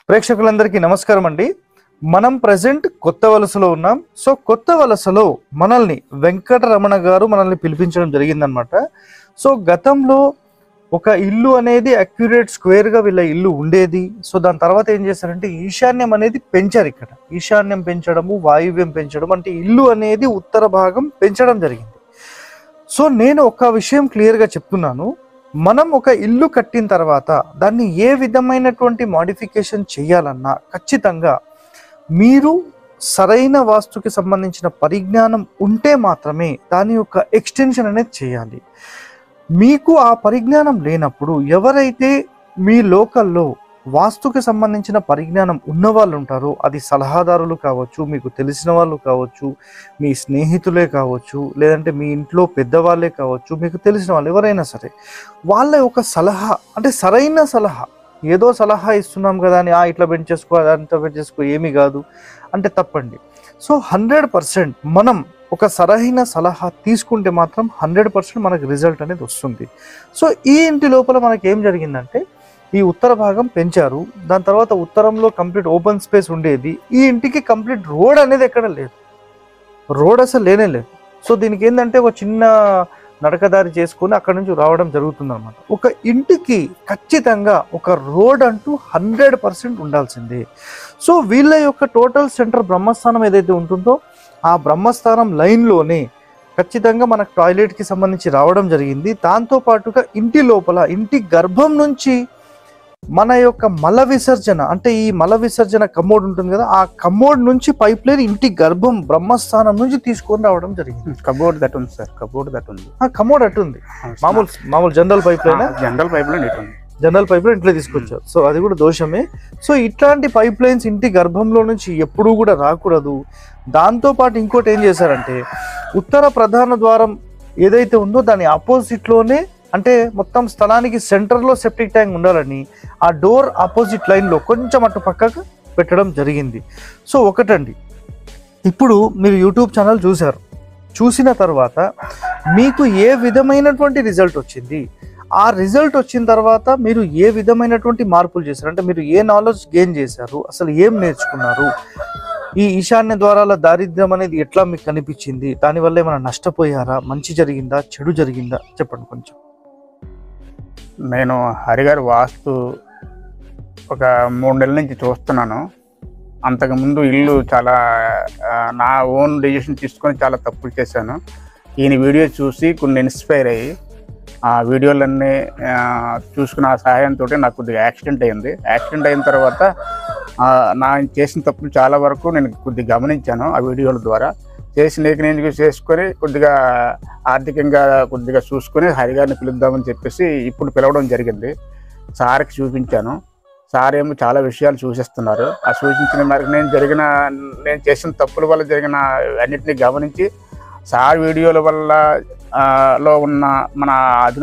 ప్రేక్షకులందరికీ నమస్కారం అండి మనం ప్రజెంట్ కొత్త వలసలో ఉన్నాం సో కొత్త వలసలో మనల్ని వెంకటరమణ గారు మనల్ని పిలిపించడం జరిగిందనమాట సో గతంలో ఒక ఇల్లు అనేది అక్యురేట్ స్క్వేర్ గా వీళ్ళ ఇల్లు ఉండేది సో దాని తర్వాత ఏం చేశారంటే ఈశాన్యం అనేది పెంచారు ఇక్కడ ఈశాన్యం పెంచడము వాయువ్యం పెంచడం అంటే ఇల్లు అనేది ఉత్తర భాగం పెంచడం జరిగింది సో నేను ఒక విషయం క్లియర్ గా చెప్తున్నాను మనం ఒక ఇల్లు కట్టిన తర్వాత దాన్ని ఏ విధమైనటువంటి మాడిఫికేషన్ చేయాలన్నా ఖచ్చితంగా మీరు సరైన వాస్తుకి సంబంధించిన పరిజ్ఞానం ఉంటే మాత్రమే దాని యొక్క ఎక్స్టెన్షన్ అనేది చేయాలి మీకు ఆ పరిజ్ఞానం లేనప్పుడు ఎవరైతే మీ లోకల్లో వాస్తుకి సంబంధించిన పరిజ్ఞానం ఉన్న వాళ్ళు ఉంటారో అది సలహాదారులు కావచ్చు మీకు తెలిసిన వాళ్ళు కావచ్చు మీ స్నేహితులే కావచ్చు లేదంటే మీ ఇంట్లో పెద్దవాళ్ళే కావచ్చు మీకు తెలిసిన వాళ్ళు ఎవరైనా సరే వాళ్ళ యొక్క సలహా అంటే సరైన సలహా ఏదో సలహా ఇస్తున్నాం కదా అని "ఆ, ఇట్లా పెంచేసుకో అదంతా పెంచేసుకో ఏమీ కాదు అంటే తప్పండి సో హండ్రెడ్ పర్సెంట్ మనం ఒక సరైన సలహా తీసుకుంటే మాత్రం హండ్రెడ్ పర్సెంట్ మనకు రిజల్ట్ అనేది వస్తుంది సో ఈ ఇంటి లోపల మనకి ఏం జరిగిందంటే ఈ ఉత్తర భాగం పెంచారు దాని తర్వాత ఉత్తరంలో కంప్లీట్ ఓపెన్ స్పేస్ ఉండేది ఈ ఇంటికి కంప్లీట్ రోడ్ అనేది ఎక్కడ లేదు రోడ్ అసలు లేనే లేదు సో దీనికి ఏంటంటే ఒక చిన్న నడకదారి చేసుకొని అక్కడ నుంచి రావడం జరుగుతుంది అనమాట ఒక ఇంటికి ఖచ్చితంగా ఒక రోడ్ అంటూ హండ్రెడ్ పర్సెంట్ ఉండాల్సిందే సో వీళ్ళ యొక్క టోటల్ సెంటర్ బ్రహ్మస్థానం ఏదైతే ఉంటుందో ఆ బ్రహ్మస్థానం లైన్లోనే ఖచ్చితంగా మనకు టాయిలెట్కి సంబంధించి రావడం జరిగింది దాంతో పాటుగా ఇంటి లోపల ఇంటి గర్భం నుంచి మన యొక్క మల విసర్జన అంటే ఈ మల విసర్జన కమోడ్ ఉంటుంది కదా ఆ కమోడ్ నుంచి పైప్ లైన్ ఇంటి గర్భం బ్రహ్మస్థానం నుంచి తీసుకొని రావడం జరిగింది కబోర్డ్ దట్ ఉంది సార్ కబోర్డ్ దట్ ఉంది ఆ కమోడ్ అటు ఉంది మామూలు మామూలు general pipeline general pipeline ఇటు ఉంది జనరల్ పైప్ లైన్ ఇంట్లో తీసుకొచ్చారు సో అది కూడా దోషమే సో ఇట్లాంటి పైప్ లైన్స్ ఇంటి గర్భంలో నుంచి ఎప్పుడూ కూడా రాకూడదు దాంతో పాటు ఇంకోటి ఏం చేశారంటే ఉత్తర ప్రధాన ద్వారం ఏదైతే ఉందో దాని ఆపోజిట్ లోనే అంటే మొత్తం స్థలానికి సెంటర్ లో సెప్టిక్ ట్యాంక్ ఉండాలని ఆ డోర్ ఆపోజిట్ లైన్ లో కొంచెం అటు పక్కకు పెట్టడం జరిగింది సో ఒకటండి ఇప్పుడు మీరు యూట్యూబ్ ఛానల్ చూశారు చూసిన తర్వాత మీకు ఏ విధమైనటువంటి రిజల్ట్ వచ్చింది ఆ రిజల్ట్ వచ్చిన తర్వాత మీరు ఏ విధమైనటువంటి మార్పులు చేశారు అంటే మీరు ఏ నాలెడ్జ్ గెయిన్ చేశారు అసలు ఏం నేర్చుకున్నారు ఈ ఈశాన్య ద్వారాల దారిద్ర్యం అనేది ఎట్లా మీకు కనిపించింది దానివల్ల ఏమైనా నష్టపోయారా మంచి జరిగిందా చెడు జరిగిందా చెప్పండి కొంచెం నేను హరిగారి వాస్తు ఒక మూడు నెలల నుంచి చూస్తున్నాను అంతకుముందు ఇల్లు చాలా ఆ, నా ఓన్ డెసిషన్ తీసుకొని చాలా తప్పులు చేశాను ఈయన వీడియో చూసి కొన్ని ఇన్స్పైర్ అయ్యి ఆ వీడియోలన్నీ ఆ, చూసుకున్న ఆ సహాయంతో నాకు కొద్దిగా యాక్సిడెంట్ అయింది యాక్సిడెంట్ అయిన తర్వాత ఆ, నా చేసిన తప్పులు చాలా వరకు నేను కొద్దిగా గమనించాను ఆ వీడియోల ద్వారా చేసి నీకు నేను చేసుకొని కొద్దిగా ఆర్థికంగా కొద్దిగా చూసుకొని హరిగారిని పిలుద్దామని చెప్పేసి ఇప్పుడు పిలవడం జరిగింది సార్కి చూపించాను సార్ ఏమో చాలా విషయాలు సూచిస్తున్నారు ఆ సూచించిన మేరకు నేను జరిగిన నేను చేసిన తప్పుల వల్ల జరిగిన అన్నిటిని గమనించి సార్ వీడియోల వల్ల ఆ, లో ఉన్న మన అదిన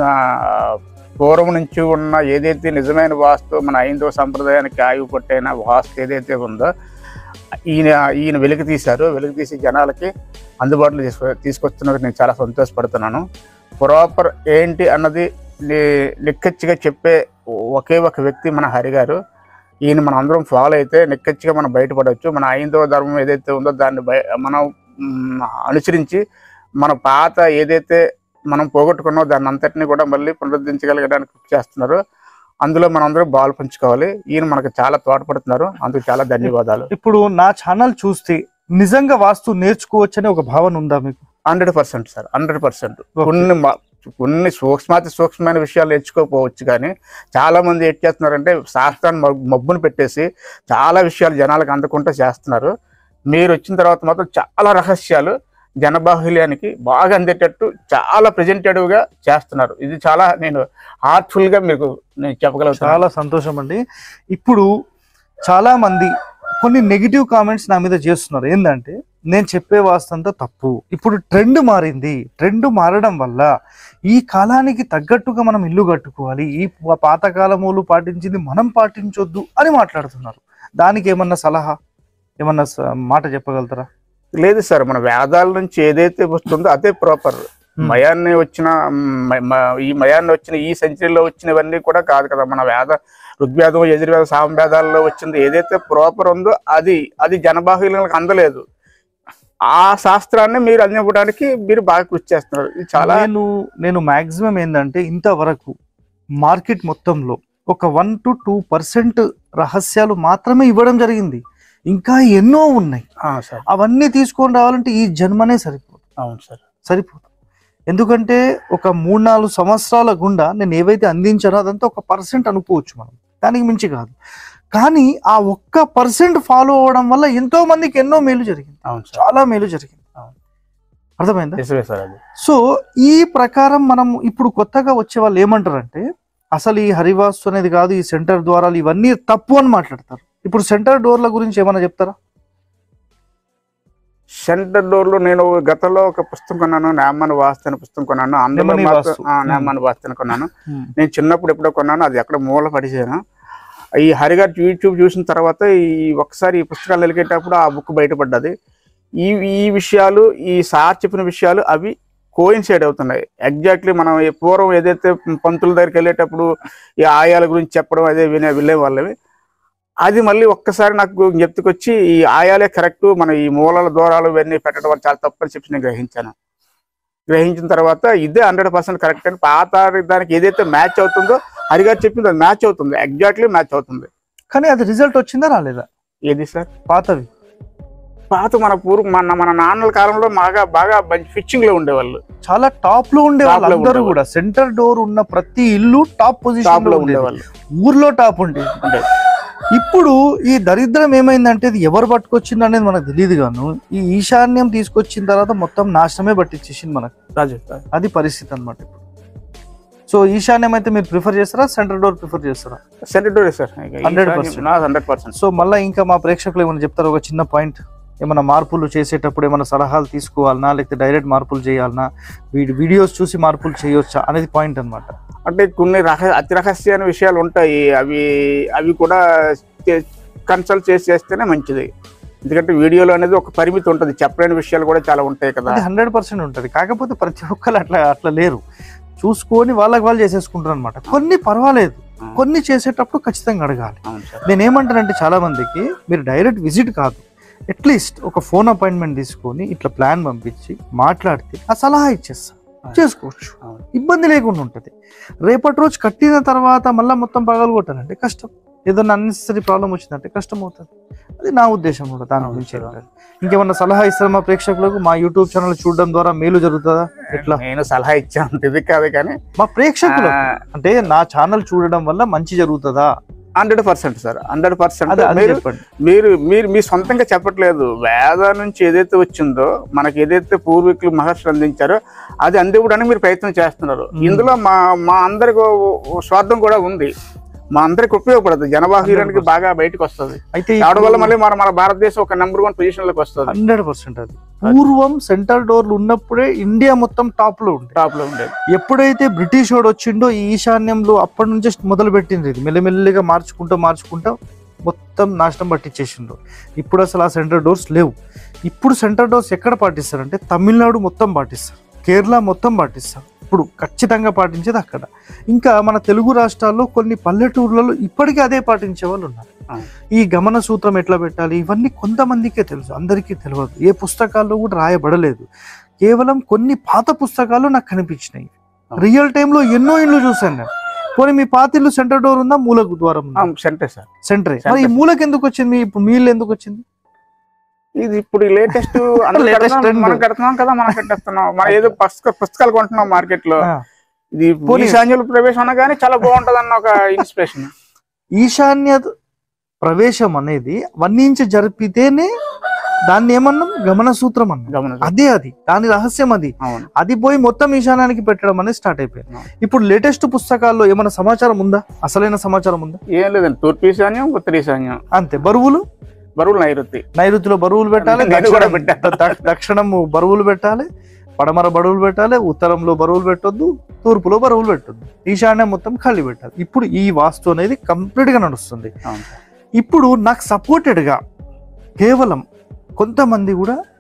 పూర్వం నుంచి ఉన్న ఏదైతే నిజమైన వాస్తు మన ఐందవ సంప్రదాయానికి ఆయువు పట్టైన వాస్తు ఏదైతే ఉందో ఈయన ఈయన వెలికి తీశారు వెలికి తీసి జనాలకి అందుబాటులో తీసుకొ తీసుకొస్తున్నందుకు నేను చాలా సంతోషపడుతున్నాను ప్రాపర్ ఏంటి అన్నది ని- నిక్కచ్చిగా చెప్పే ఒకే ఒక వ్యక్తి మన హరి గారు ఈయన మనం అందరం ఫాలో అయితే నిక్కచ్చిగా మనం బయటపడవచ్చు మన ఐదవ ధర్మం ఏదైతే ఉందో దాన్ని బయ మనం మ్, అనుసరించి మన పాత ఏదైతే మనం పోగొట్టుకున్నామో దాన్ని అంతటిని కూడా మళ్ళీ పునరుద్ధరించగలగడానికి కృషి చేస్తున్నారు అందులో మనందరం బాల్ పంచుకోవాలి ఈయన మనకు చాలా తోడ్పడుతున్నారు అందుకు చాలా ధన్యవాదాలు ఇప్పుడు నా ఛానల్ చూస్తే నిజంగా వాస్తు నేర్చుకోవచ్చనే ఒక భావన ఉందా మీకు hundred percent sir hundred percent కొన్ని మ- కొన్ని సూక్ష్మాతి సూక్ష్మమైన విషయాలు నేర్చుకోకపోవచ్చు కానీ చాలా మంది ఏం చేస్తున్నారంటే శాస్త్రాన్ని మబ్- మబ్బును పెట్టేసి చాలా విషయాలు జనాలకు అందకుండా చేస్తున్నారు మీరు వచ్చిన తర్వాత మాత్రం చాలా రహస్యాలు జనబాహుల్యానికి బాగా అందేటట్టు చాలా presented గా చేస్తున్నారు ఇది చాలా నేను heartful గా మీకు నేను చెప్పగలుగుతాను చాలా సంతోషం అండి ఇప్పుడు చాలా మంది కొన్ని నెగిటివ్ కామెంట్స్ నా మీద చేస్తున్నారు ఏంటంటే నేను చెప్పే వాస్తంతా తప్పు ఇప్పుడు ట్రెండ్ మారింది ట్రెండ్ మారడం వల్ల ఈ కాలానికి తగ్గట్టుగా మనం ఇల్లు కట్టుకోవాలి ఈ ప- పాతకాలములు పాటించింది మనం పాటించొద్దు అని మాట్లాడుతున్నారు దానికి ఏమన్నా సలహా ఏమన్నా స- మాట చెప్పగలుగుతారా లేదు సార్ మన వేదాల నుంచి ఏదైతే వస్తుందో అదే ప్రాపర్ Hmm. మయాన్ని వచ్చిన మ- మ- ఈ మయాన్ని వచ్చిన ఈ సెంచరీలో వచ్చినవన్నీ కూడా కాదు కదా మన వేద ఋగ్వేదం యజుర్వేద సామవేదాల్లో వచ్చింది ఏదైతే ప్రాపర్ ఉందో అది అది జనబాహుల్యానికి అందలేదు ఆ శాస్త్రాన్ని మీరు అందివ్వడానికి మీరు బాగా కృషి చేస్తున్నారు ఇది చాలా నేను నేను మాక్సిమం ఏంటంటే ఇంతవరకు మార్కెట్ మొత్తంలో ఒక వన్ టు టూ పర్సెంట్ రహస్యాలు మాత్రమే ఇవ్వడం జరిగింది ఇంకా ఎన్నో ఉన్నాయి ఆ, సార్ అవన్నీ తీసుకొని రావాలంటే ఈ జన్మనే సరిపోదు అవును సార్ సరిపోదు ఎందుకంటే ఒక మూడు నాలుగు సంవత్సరాల గుండా నేను ఏవైతే అందించానో అదంతా ఒక పర్సెంట్ అనుకోవచ్చు మనం దానికి మించి కాదు కానీ ఆ ఒక్క పర్సెంట్ ఫాలో అవ్వడం వల్ల ఎంతో మందికి ఎన్నో మేలు జరిగింది అవును సార్ చాలా మేలు జరిగింది అవును. అర్థమైందా నిజమే సార్ అది సో ఈ ప్రకారం మనం ఇప్పుడు కొత్తగా వచ్చే వాళ్ళు ఏమంటారంటే అసలు ఈ హరివాస్తు అనేది కాదు ఈ సెంటర్ ద్వారాలు ఇవన్నీ తప్పు అని మాట్లాడతారు ఇప్పుడు సెంటర్ డోర్ల గురించి ఏమైనా చెప్తారా సెంటర్ డోర్ లో నేను గతంలో ఒక పుస్తకం కొన్నాను నేమన్ వాస్తు అనే పుస్తకం కొన్నాను అందులో నెమలి మాత్రం- వాస్తు. ఆ, నేమన్ వాస్తు అని కొన్నాను నేను చిన్నప్పుడు ఎప్పుడో కొన్నాను అది ఎక్కడ మూల పడిసాను ఈ హరిగారు యూట్యూబ్ చూసిన తర్వాత ఈ ఒకసారి ఈ పుస్తకాలు వెలిగేటప్పుడు ఆ బుక్ బయటపడ్డది ఈ ఈ విషయాలు ఈ సార్ చెప్పిన విషయాలు అవి కోయిన్సైడ్ అవుతున్నాయి ఎగ్జాక్ట్లీ మనం ఈ పూర్వం ఏదైతే పంతుల దగ్గరికి వెళ్ళేటప్పుడు ఈ ఆయాల గురించి చెప్పడం అదే వినే వెళ్ళే వాళ్ళవి అది మళ్ళీ ఒక్కసారి నాకు జ్ఞప్తికొచ్చి ఈ ఆయాలే కరెక్ట్ మన ఈ మూలాల దూరాలు ఇవన్నీ పెట్టడం వల్ల చాలా తప్పని చెప్పి నేను గ్రహించాను గ్రహించిన తర్వాత ఇదే హండ్రెడ్ పర్సెంట్ కరెక్ట్ అని పాత దానికి ఏదైతే మ్యాచ్ అవుతుందో హరిగారు చెప్పింది అది మ్యాచ్ అవుతుంది ఎగ్జాక్ట్లీ మ్యాచ్ అవుతుంది కానీ అది రిజల్ట్ వచ్చిందా రాలేదా ఏది సార్ పాతవి పాత మన పూర్వ మన మన నాన్నల కాలంలో బాగా బాగా మంచి ఫిచ్చింగ్ లో ఉండేవాళ్ళు చాలా టాప్ లో ఉండే Top వాళ్ళు లో అందరూ ఉండేవాళ్ళు. కూడా సెంటర్ డోర్ ఉన్న ప్రతి ఇల్లు టాప్ పొజిషన్ టాప్ లో లో ఉండేది ఉండేవాళ్ళు ఊర్లో టాప్ ఉండేది ఉండేది. ఇప్పుడు ఈ దరిద్రం ఏమైందంటే ఇది ఎవరు పట్టుకొచ్చింది అనేది మనకు తెలియదు గాను ఈ ఈశాన్యం తీసుకొచ్చిన తర్వాత మొత్తం నాశనమే పట్టించేసింది మనకు రాజు అది పరిస్థితి అన్నమాట ఇప్పుడు సో ఈశాన్యం అయితే మీరు ప్రిఫర్ చేస్తారా సెంటర్ డోర్ ప్రిఫర్ చేస్తారా centre door sir 100%. Hundred percent so మళ్ళీ ఇంకా మా ప్రేక్షకులు ఏమైనా చెప్తారా ఒక చిన్న పాయింట్ ఏమైనా మార్పులు చేసేటప్పుడు ఏమైనా సలహాలు తీసుకోవాలనా లేకపోతే డైరెక్ట్ మార్పులు చేయాలనా వీడి వీడియోస్ చూసి మార్పులు చేయొచ్చా అనేది పాయింట్ అన్నమాట అంటే కొన్ని రహ అతి రహస్యమైన విషయాలు ఉంటాయి అవి అవి కూడా కన్సల్ట్ చేసి చేస్తేనే మంచిది ఎందుకంటే వీడియోలో అనేది ఒక పరిమితి ఉంటుంది చెప్పలేని విషయాలు కూడా చాలా ఉంటాయి కదా అది హండ్రెడ్ పర్సెంట్ ఉంటుంది కాకపోతే ప్రతి ఒక్కరు అట్లా అట్లా లేరు చూసుకొని వాళ్ళకి వాళ్ళు చేసేసుకుంటారు అనమాట కొన్ని పర్వాలేదు కొన్ని చేసేటప్పుడు ఖచ్చితంగా అడగాలి అవును సార్ నేను ఏమంటానంటే చాలా మందికి మీరు డైరెక్ట్ విజిట్ కాదు అట్లీస్ట్ ఒక ఫోన్ అపాయింట్మెంట్ తీసుకొని ఇట్లా ప్లాన్ పంపించి మాట్లాడితే ఆ సలహా ఇచ్చేస్తా చేసుకోవచ్చు అవును. ఇబ్బంది లేకుండా ఉంటుంది రేపటి రోజు కట్టిన తర్వాత మళ్ళీ మొత్తం పగలు కొట్టాలంటే కష్టం ఏదైనా అన్నెసరీ ప్రాబ్లం వచ్చిందంటే కష్టం అవుతుంది అది నా ఉద్దేశం కూడా దాని అవును గురించి సార్. ఏం లేదు. ఇంకేమన్నా సలహా ఇస్తారా మా ప్రేక్షకులకు మా యూట్యూబ్ ఛానల్ చూడడం ద్వారా మేలు జరుగుతుందా ఎట్లా నేను సలహా ఇచ్చాను ఇది కాదు కానీ మా ప్రేక్షకులు అంటే నా ఛానల్ చూడడం వల్ల మంచి జరుగుతుందా hundred percent sir hundred percent అది అది మీరు చెప్పండి మీరు మీరు మీ సొంతంగా చెప్పట్లేదు వేద నుంచి ఏదైతే వచ్చిందో మనకి ఏదైతే పూర్వీకులు మహర్షులు అందించారో అది అందివ్వడానికి మీరు ప్రయత్నం చేస్తున్నారు మ్మ్. ఇందులో మా మా అందరికి ఓ- ఓ స్వార్థం కూడా ఉంది మా అందరికి ఉపయోగపడుతుంది జనబాహుర్యానికి 100%. బాగా బయటకు వస్తుంది అయితే రావడం వల్ల మళ్ళీ మన మన భారతదేశం ఒక నెంబర్ వన్ పొజిషన్ లోకి వస్తుంది హండ్రెడ్ పర్సెంట్ అది పూర్వం సెంటర్ డోర్లు ఉన్నప్పుడే ఇండియా మొత్తం టాప్ లో ఉండే టాప్ లో ఉండేది ఎప్పుడైతే బ్రిటిష్ వాడు వచ్చిండో ఈ ఈశాన్యంలో అప్పటి నుంచే మొదలు పెట్టింది ఇది మెల్లిమెల్లిగా మార్చుకుంటూ మార్చుకుంటూ మొత్తం నాశనం పట్టించేసిండు ఇప్పుడు అసలు ఆ సెంటర్ డోర్స్ లేవు ఇప్పుడు సెంటర్ డోర్స్ ఎక్కడ పాటిస్తారంటే తమిళనాడు మొత్తం పాటిస్తారు కేరళ మొత్తం పాటిస్తారు ఇప్పుడు ఖచ్చితంగా పాటించేది అక్కడ ఇంకా మన తెలుగు రాష్ట్రాల్లో కొన్ని పల్లెటూర్లలో ఇప్పటికీ అదే పాటించే వాళ్ళు ఉన్నారు ఆ. ఈ గమన సూత్రం ఎట్లా పెట్టాలి ఇవన్నీ కొంతమందికే తెలుసు అందరికీ తెలియదు ఏ పుస్తకాల్లో కూడా రాయబడలేదు కేవలం కొన్ని పాత పుస్తకాలు నాకు కనిపించినాయి ఆ. రియల్ టైంలో ఎన్నో ఇల్లు చూసాను నేను పోనీ మీ పాత ఇల్లు సెంటర్ డోర్ ఉందా మూలకు ద్వారం ఉందా సెంటర్ సార్ సెంటరే మరి ఈ Center. మూలకి ఎందుకు వచ్చింది ఇప్పుడు మీ ఇల్లు ఎందుకు వచ్చింది ఇది ఇప్పుడు లేటెస్ట్ Latest trend. మనం కడుతున్నాం కదా మనం కట్టేస్తున్నాం మనం ఏదో పుస్తక పుస్తకాలు కొంటున్నాం మార్కెట్ లో ఆ. ఇది పోనీ. ఈశాన్యుల ప్రవేశం అనగానే చాలా బాగుంటది అన్న ఒక ఇన్స్పిరేషన్ ఈశాన్య ప్రవేశం అనేది వన్ ఇంచ్ జరిపితేనే దాన్ని ఏమన్నాం గమన సూత్రం అన్నాం గమనం అదే అది దాని రహస్యం అది అవును అది పోయి మొత్తం ఈశాన్యానికి పెట్టడం అనేది స్టార్ట్ అయిపోయింది ఆ. ఇప్పుడు లేటెస్ట్ పుస్తకాల్లో ఏమైనా సమాచారం ఉందా అసలైన సమాచారం ఉందా ఏం లేదండి తూర్పు ఈశాన్యం ఉత్తర ఈశాన్యం అంతే బరువులు బరువులు నైరుతి నైరుతిలో బరువులు పెట్టాలి నేను కూడా దక్షిణం- పెట్టా. ద- దక్షిణము బరువులు పెట్టాలి పడమర బరువులు పెట్టాలి ఉత్తరంలో బరువులు పెట్టొద్దు తూర్పులో బరువులు పెట్టొద్దు ఈశాన్యం మొత్తం ఖాళీ పెట్టాలి ఇప్పుడు ఈ వాస్తు అనేది కంప్లీట్ గా నడుస్తుంది అవును ఇప్పుడు నాకు సపోర్టెడ్ గా కేవలం కొంతమంది కూడా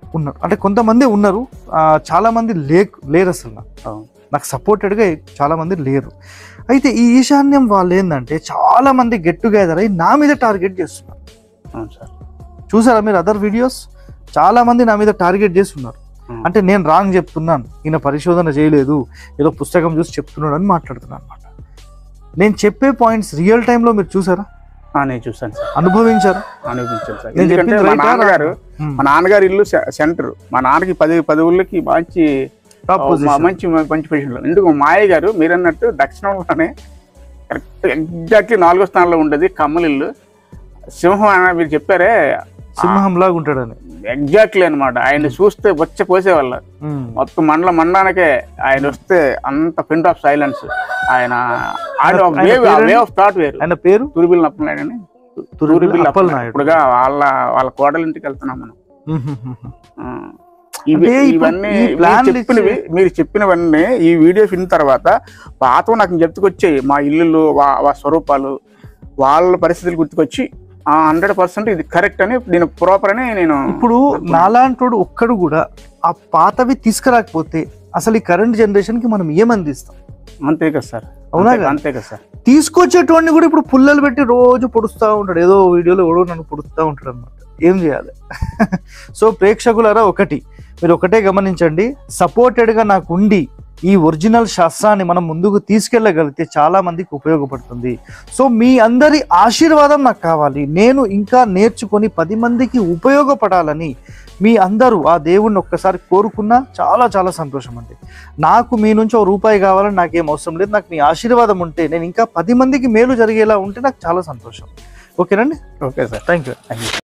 ఉన్నారు అంటే కొంతమంది ఉన్నారు ఆ, చాలా మంది లే లేరు అసలు నాకు అవును. నాకు సపోర్టెడ్గా చాలా మంది లేరు అయితే ఈ ఈశాన్యం వాళ్ళు ఏంటంటే చాలా మంది గెట్ టుగెదర్ అయ్యి నా మీద టార్గెట్ చేస్తున్నారు అవును సార్ చూసారా మీరు అదర్ వీడియోస్ చాలా మంది నా మీద టార్గెట్ చేస్తున్నారు Hmm. అంటే నేను రాంగ్ చెప్తున్నాను ఈయన పరిశోధన చేయలేదు ఏదో పుస్తకం చూసి చెప్తున్నాడు అని మాట్లాడుతున్నాను అనమాట నేను చెప్పే పాయింట్స్ రియల్ టైంలో మీరు చూసారా ఆ, నేను చూసాను సార్ అనుభవించారా అనిపించాను సార్ నేను ఎందుకంటే చెప్పింది మా రైటా నాన్నగారు Hmm. మా నాన్నగారు ఇల్లు సె- సెంటర్ మా నాన్నకి పది పది ఊళ్ళకి మంచి Top మా- position. మంచి మంచి పొజిషన్లో ఎందుకు మా మాయ గారు మీరు అన్నట్టు దక్షిణంలోనే కరెక్ట్ ఎగ్జాక్ట్లీ నాలుగో స్థానంలో ఉండేది కమ్మల ఇల్లు సింహం అని మీరు చెప్పారే సింహం లాగా ఉంటాడని ఎగ్జాక్ట్లీ అన్నమాట ఆయన చూస్తే వచ్చి పోసేవాళ్ళ Hmm. మొత్తం మండలం మండలానికే ఆయన వస్తే అంత ప్రింట్ ఆఫ్ సైలెన్స్ ఆయన ఆయన ఆయన వే పేరేంటి? ఆఫ్ థాట్ వేరు ఆయన పేరు తురిబిల్ నప్పనాయుడు అని తురుబిల్ తురిబిల్ అప్పలనాయుడు ఇప్పుడుగా వాళ్ళ వాళ్ళ కోడల ఇంటికి వెళ్తున్నాం మనం Hmm, hmm, hmm, hmm. ఆ, ఇవి- అంటే ఇప్పుడు ఇవన్నీ ఈ మీరు ప్లాన్లు చెప్పినవి మీరు చెప్పినవన్నీ ఈ వీడియో విన్న తర్వాత పాత నాకు చెప్తుకొచ్చాయి మా ఇల్లులు వా- వా స్వరూపాలు వాళ్ళ పరిస్థితులు గుర్తుకొచ్చి హండ్రెడ్ పర్సెంట్ ఇది కరెక్ట్ అని నేను ప్రాపర్ అని నేను ఇప్పుడు నాలాంటోడు ఒక్కడు కూడా ఆ పాతవి తీసుకురాకపోతే అసలు ఈ కరెంట్ జనరేషన్ కి మనం ఏం అందిస్తాం అంతే కదా సార్ అవునా అంతే- కదా? అంతే కదా సార్ తీసుకొచ్చేటోడిని కూడా ఇప్పుడు పుల్లలు పెట్టి రోజు పొడుస్తూ ఉంటాడు ఏదో వీడియోలో ఎవడో నన్ను పొడుస్తూ ఉంటాడు అనమాట ఏం చేయాలి సో ప్రేక్షకులారా ఒకటి మీరు ఒకటే గమనించండి సపోర్టెడ్గా నాకు ఉండి ఈ ఒరిజినల్ శాస్త్రాన్ని మనం ముందుకు తీసుకెళ్ళగలిగితే చాలా మందికి ఉపయోగపడుతుంది సో మీ అందరి ఆశీర్వాదం నాకు కావాలి నేను ఇంకా నేర్చుకొని పది మందికి ఉపయోగపడాలని మీ అందరూ ఆ దేవుణ్ణి ఒక్కసారి కోరుకున్నా చాలా చాలా సంతోషం అండి నాకు మీ నుంచి ఒక రూపాయి కావాలని నాకేం అవసరం లేదు నాకు మీ ఆశీర్వాదం ఉంటే నేను ఇంకా పది మందికి మేలు జరిగేలా ఉంటే నాకు చాలా సంతోషం ఓకేనండి okay sir thank you thank you